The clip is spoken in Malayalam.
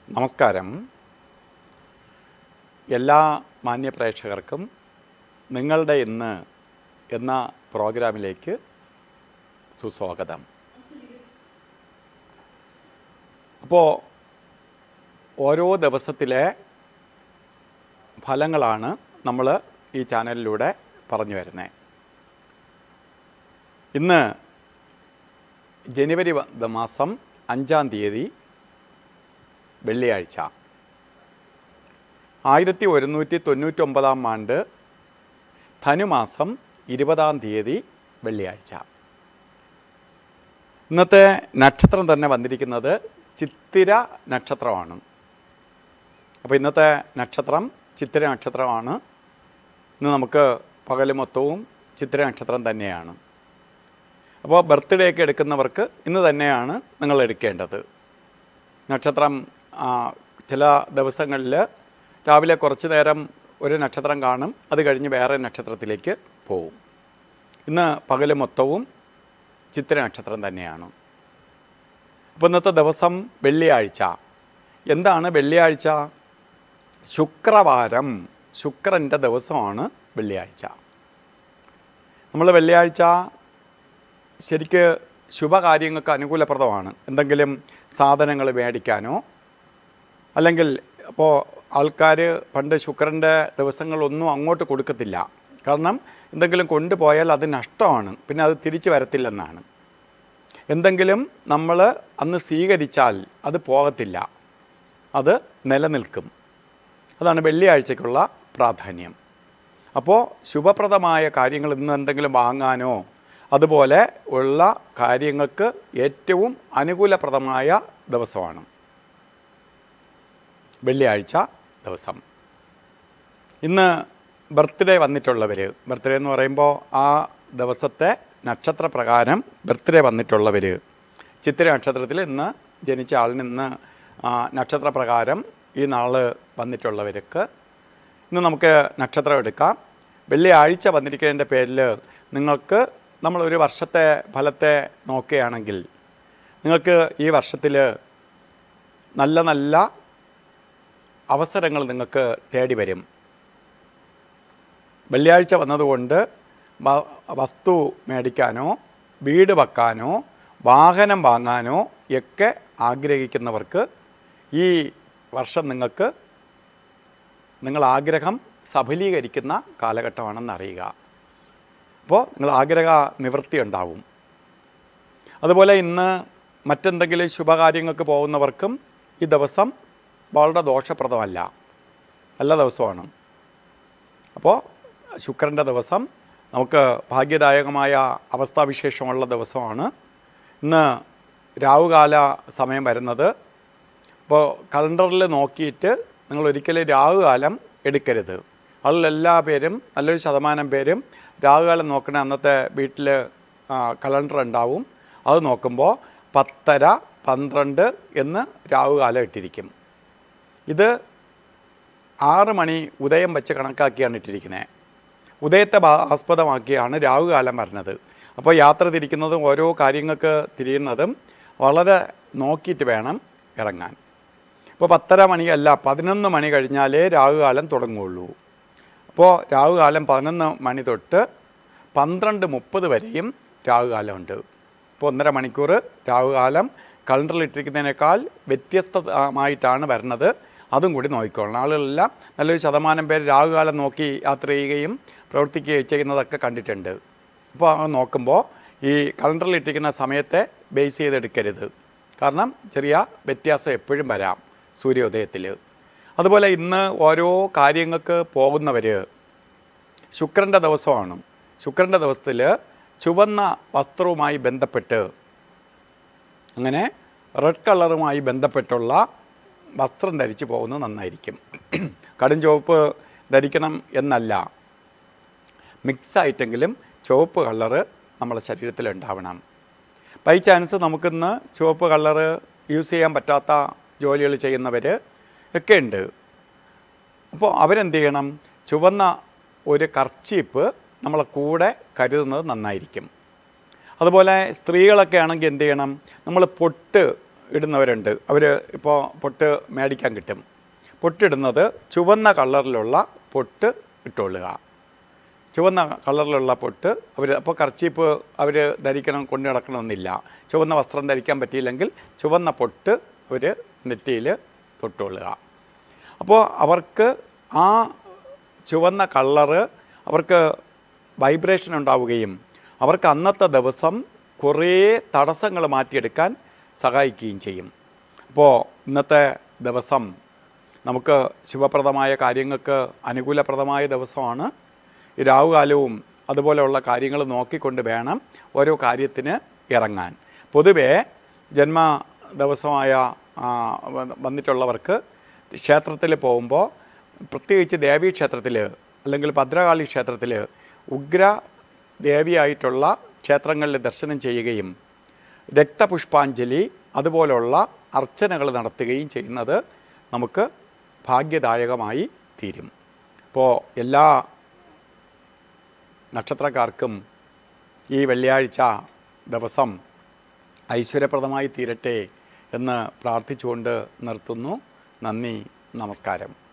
നമസ്കാരം എല്ലാ മാന്യ പ്രേക്ഷകർക്കും നിങ്ങളുടെ ഇന്ന് എന്ന പ്രോഗ്രാമിലേക്ക് സുസ്വാഗതം അപ്പോൾ ഓരോ ദിവസത്തിലെ ഫലങ്ങളാണ് നമ്മൾ ഈ ചാനലിലൂടെ പറഞ്ഞു വരുന്നത് ഇന്ന് ജനുവരി വ- മാസം അഞ്ചാം തീയതി വെള്ളിയാഴ്ച ആയിരത്തി ഒരുന്നൂറ്റി തൊണ്ണൂറ്റൊമ്പതാം ആണ്ട് ധനുമാസം ഇരുപതാം തീയതി വെള്ളിയാഴ്ച ഇന്നത്തെ നക്ഷത്രം തന്നെ വന്നിരിക്കുന്നത് ചിത്തിര നക്ഷത്രമാണ് അപ്പോൾ ഇന്നത്തെ നക്ഷത്രം ചിത്തിര നക്ഷത്രമാണ് ഇന്ന് നമുക്ക് പകൽ മൊത്തവും ചിത്തിര നക്ഷത്രം തന്നെയാണ് അപ്പോൾ ബർത്ത്ഡേ ഒക്കെ എടുക്കുന്നവർക്ക് ഇന്ന് തന്നെയാണ് നിങ്ങൾ എടുക്കേണ്ടത് നക്ഷത്രം ആ, ചില ദിവസങ്ങളിൽ രാവിലെ കുറച്ച് നേരം ഒരു നക്ഷത്രം കാണും അത് കഴിഞ്ഞ് വേറെ നക്ഷത്രത്തിലേക്ക് പോവും ഇന്ന് പകൽ മൊത്തവും ചിത്തിര നക്ഷത്രം തന്നെയാണ് അപ്പോൾ ഇന്നത്തെ ദിവസം വെള്ളിയാഴ്ച എന്താണ് വെള്ളിയാഴ്ച ശുക്രവാരം ശുക്രൻ്റെ ദിവസമാണ് വെള്ളിയാഴ്ച നമ്മൾ വെള്ളിയാഴ്ച ശരിക്ക് ശുഭകാര്യങ്ങൾക്ക് അനുകൂലപ്രദമാണ് എന്തെങ്കിലും സാധനങ്ങൾ മേടിക്കാനോ അല്ലെങ്കിൽ അപ്പോൾ ആൾക്കാർ പണ്ട് ശുക്രൻ്റെ ദിവസങ്ങളൊന്നും അങ്ങോട്ട് കൊടുക്കത്തില്ല കാരണം എന്തെങ്കിലും കൊണ്ടുപോയാൽ അത് നഷ്ടമാണ് പിന്നെ അത് തിരിച്ചു വരത്തില്ലെന്നാണ് എന്തെങ്കിലും നമ്മൾ അന്ന് സ്വീകരിച്ചാൽ അത് പോകത്തില്ല അത് നിലനിൽക്കും അതാണ് വെള്ളിയാഴ്ചയ്ക്കുള്ള പ്രാധാന്യം അപ്പോൾ ശുഭപ്രദമായ കാര്യങ്ങൾ ഇന്ന് എന്തെങ്കിലും വാങ്ങാനോ അതുപോലെ ഉള്ള കാര്യങ്ങൾക്ക് ഏറ്റവും അനുകൂലപ്രദമായ ദിവസമാണ് വെള്ളിയാഴ്ച ദിവസം ഇന്ന് ബർത്ത്ഡേ വന്നിട്ടുള്ളവർ ബർത്ത്ഡേ എന്ന് പറയുമ്പോൾ ആ ദിവസത്തെ നക്ഷത്രപ്രകാരം ബർത്ത്ഡേ വന്നിട്ടുള്ളവർ ചിത്തിര നക്ഷത്രത്തിൽ ഇന്ന് ജനിച്ച ആളിന് ഇന്ന് ആ, നക്ഷത്രപ്രകാരം ഈ നാള് വന്നിട്ടുള്ളവർക്ക് ഇന്ന് നമുക്ക് നക്ഷത്രം എടുക്കാം വെള്ളിയാഴ്ച വന്നിരിക്കുന്നതിൻ്റെ പേരിൽ നിങ്ങൾക്ക് നമ്മളൊരു വർഷത്തെ ഫലത്തെ നോക്കുകയാണെങ്കിൽ നിങ്ങൾക്ക് ഈ വർഷത്തിൽ നല്ല നല്ല അവസരങ്ങൾ നിങ്ങൾക്ക് തേടി വരും വെള്ളിയാഴ്ച വന്നതുകൊണ്ട് വ- വസ്തു മേടിക്കാനോ വീട് വെക്കാനോ വാഹനം വാങ്ങാനോ ഒക്കെ ആഗ്രഹിക്കുന്നവർക്ക് ഈ വർഷം നിങ്ങൾക്ക് നിങ്ങൾ ആഗ്രഹം സഫലീകരിക്കുന്ന കാലഘട്ടമാണെന്ന് അറിയുക അപ്പോൾ നിങ്ങൾ ആഗ്രഹ നിവൃത്തി ഉണ്ടാവും അതുപോലെ ഇന്ന് മറ്റെന്തെങ്കിലും ശുഭകാര്യങ്ങൾക്ക് പോകുന്നവർക്കും ഈ ദിവസം വളരെ ദോഷപ്രദമല്ല നല്ല ദിവസമാണ് അപ്പോൾ ശുക്രൻ്റെ ദിവസം നമുക്ക് ഭാഗ്യദായകമായ അവസ്ഥാവിശേഷമുള്ള ദിവസമാണ് ഇന്ന് രാവുകാല സമയം വരുന്നത് അപ്പോൾ കലണ്ടറിൽ നോക്കിയിട്ട് നിങ്ങൾ ഒരിക്കലും രാവുകാലം എടുക്കരുത് അതിലെല്ലാ പേരും നല്ലൊരു ശതമാനം പേരും രാവുകാലം നോക്കണ അന്നത്തെ വീട്ടിൽ കലണ്ടർ ഉണ്ടാവും അത് നോക്കുമ്പോൾ പത്തര പന്ത്രണ്ട് എന്ന് രാവുകാലം ഇട്ടിരിക്കും ഇത് ആറ് മണി ഉദയം വെച്ച് കണക്കാക്കിയാണ് ഇട്ടിരിക്കുന്നത് ഉദയത്തെ ബാ- ആസ്പദമാക്കിയാണ് രാവുകാലം വരുന്നത് അപ്പോൾ യാത്ര തിരിക്കുന്നതും ഓരോ കാര്യങ്ങൾക്ക് തിരിയുന്നതും വളരെ നോക്കിയിട്ട് വേണം ഇറങ്ങാൻ ഇപ്പോൾ പത്തര മണിയല്ല പതിനൊന്ന് മണി കഴിഞ്ഞാലേ രാവുകാലം തുടങ്ങുകയുള്ളൂ അപ്പോൾ രാവുകാലം പതിനൊന്ന് മണി തൊട്ട് പന്ത്രണ്ട് മുപ്പത് വരെയും രാവുകാലമുണ്ട് ഇപ്പോൾ ഒന്നര മണിക്കൂർ രാവുകാലം കലണ്ടറിൽ ഇട്ടിരിക്കുന്നതിനേക്കാൾ വ്യത്യസ്തമായിട്ടാണ് വരുന്നത് അതും കൂടി നോക്കിക്കോളണം ആളുകളെല്ലാം നല്ലൊരു ശതമാനം പേര് രാവുകാലം നോക്കി യാത്ര ചെയ്യുകയും പ്രവർത്തിക്കുകയും ചെയ്യുന്നതൊക്കെ കണ്ടിട്ടുണ്ട് അപ്പോൾ അത് നോക്കുമ്പോൾ ഈ കലണ്ടറിൽ ഇട്ടിരിക്കുന്ന സമയത്തെ ബേസ് ചെയ്തെടുക്കരുത് കാരണം ചെറിയ വ്യത്യാസം എപ്പോഴും വരാം സൂര്യോദയത്തിൽ അതുപോലെ ഇന്ന് ഓരോ കാര്യങ്ങൾക്ക് പോകുന്നവർ ശുക്രൻ്റെ ദിവസമാണ് ശുക്രൻ്റെ ദിവസത്തിൽ ചുവന്ന വസ്ത്രവുമായി ബന്ധപ്പെട്ട് അങ്ങനെ റെഡ് കളറുമായി ബന്ധപ്പെട്ടുള്ള വസ്ത്രം ധരിച്ചു പോകുന്നത് നന്നായിരിക്കും കടും ചുവപ്പ് ധരിക്കണം എന്നല്ല മിക്സ് ആയിട്ടെങ്കിലും ചുവപ്പ് കളറ് നമ്മുടെ ശരീരത്തിൽ ഉണ്ടാവണം ബൈ ചാൻസ് നമുക്കിന്ന് ചുവപ്പ് കളറ് യൂസ് ചെയ്യാൻ പറ്റാത്ത ജോലികൾ ചെയ്യുന്നവർ ഒക്കെ ഉണ്ട് അപ്പോൾ അവരെന്ത് ചെയ്യണം ചുവന്ന ഒരു കർച്ചീപ്പ് നമ്മളെ കൂടെ കരുതുന്നത് നന്നായിരിക്കും അതുപോലെ സ്ത്രീകളൊക്കെ ആണെങ്കിൽ എന്ത് ചെയ്യണം നമ്മൾ പൊട്ട് ഇടുന്നവരുണ്ട് അവർ ഇപ്പോൾ പൊട്ട് മേടിക്കാൻ കിട്ടും പൊട്ടിടുന്നത് ചുവന്ന കളറിലുള്ള പൊട്ട് ഇട്ടുകൊള്ളുക ചുവന്ന കളറിലുള്ള പൊട്ട് അവർ അപ്പോൾ കർച്ചീപ്പ് അവർ ധരിക്കണം കൊണ്ടു നടക്കണമെന്നില്ല ചുവന്ന വസ്ത്രം ധരിക്കാൻ പറ്റിയില്ലെങ്കിൽ ചുവന്ന പൊട്ട് അവർ നെറ്റിയിൽ തൊട്ടുകൊള്ളുക അപ്പോൾ അവർക്ക് ആ ചുവന്ന കളറ് അവർക്ക് വൈബ്രേഷൻ ഉണ്ടാവുകയും അവർക്ക് അന്നത്തെ ദിവസം കുറേ തടസ്സങ്ങൾ മാറ്റിയെടുക്കാൻ സഹായിക്കുകയും ചെയ്യും അപ്പോൾ ഇന്നത്തെ ദിവസം നമുക്ക് ശുഭപ്രദമായ കാര്യങ്ങൾക്ക് അനുകൂലപ്രദമായ ദിവസമാണ് ഈ രാവുകാലവും അതുപോലെയുള്ള കാര്യങ്ങൾ നോക്കിക്കൊണ്ട് വേണം ഓരോ കാര്യത്തിന് ഇറങ്ങാൻ പൊതുവേ ജന്മ ദിവസമായ ആ, വ- വന്നിട്ടുള്ളവർക്ക് ക്ഷേത്രത്തിൽ പോകുമ്പോൾ പ്രത്യേകിച്ച് ദേവീ ക്ഷേത്രത്തിൽ അല്ലെങ്കിൽ ഭദ്രകാളി ക്ഷേത്രത്തിൽ ഉഗ്ര ദേവിയായിട്ടുള്ള ക്ഷേത്രങ്ങളിൽ ദർശനം ചെയ്യുകയും രക്തപുഷ്പാഞ്ജലി അതുപോലുള്ള അർച്ചനകൾ നടത്തുകയും ചെയ്യുന്നത് നമുക്ക് ഭാഗ്യദായകമായി തീരും അപ്പോൾ എല്ലാ നക്ഷത്രക്കാർക്കും ഈ വെള്ളിയാഴ്ച ദിവസം ഐശ്വര്യപ്രദമായി തീരട്ടെ എന്ന് പ്രാർത്ഥിച്ചുകൊണ്ട് നിർത്തുന്നു നന്ദി നമസ്കാരം